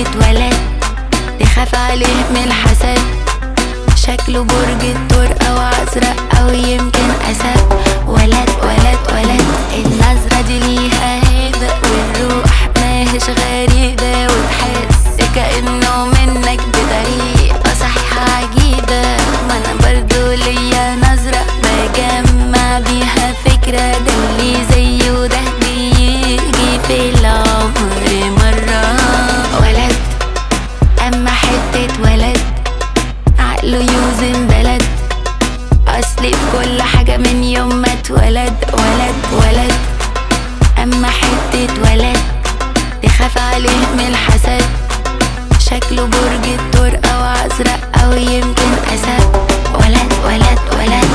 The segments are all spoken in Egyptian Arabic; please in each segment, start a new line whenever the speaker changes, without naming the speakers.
اتولد تخاف عليه من الحسد شكله برج الثور او ازرق او يمكن اسد ولد ولد ولد النظرة دي ليها هيبة والروح ماهيش غريبة وتحس كأنه منك بطريقة صحيحة عجيبة ما انا برضو ليا نظرة بجمع بيها فكرة ده اللي زيه ده بيجي في العمر مرة ولد اما حتة ولد عقله يوزن بلد اصلي في كل حاجة من يوم ما اتولد ولد ولد اما حتة ولد تخاف عليه من الحسد شكله برج الثور او ازرق او يمكن اسد ولد ولد ولد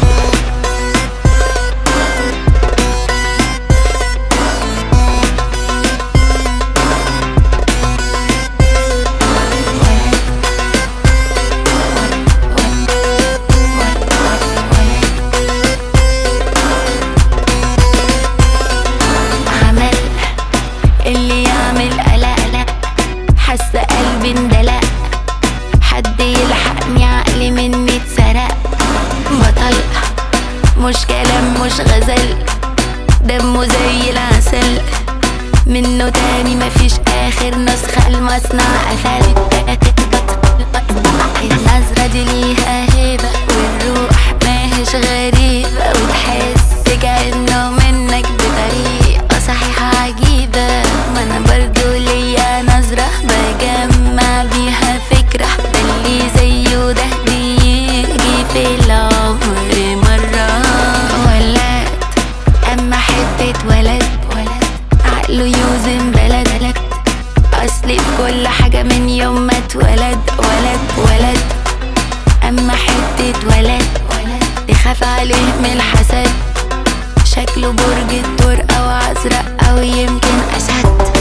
عمل اللي يعمل قلق لا حاسه قلبي اندلق حد يلحقني عقلي مني اتسرق بطل مش كلام مش غزل دمه زي العسل منه تاني مفيش اخر نسخة المصنع قفل النظرة دي ليها هيبة والروح ماهيش غريبة وتحس كأنه منك بطريقة صحيحة عجيبة ما انا برضو ليا نظرة بجمع بيها فكرة ده اللي زيه ده بيجي في العمر مرة ولد اما حتة ولد ولد عقله يوزن بلد بلد اصلي في كل حاجة من يوم ما اتولد ولد ولد اما حتة ولد ولد تخاف عليه من الحسد شكله برج الثور او ازرق او يمكن اسد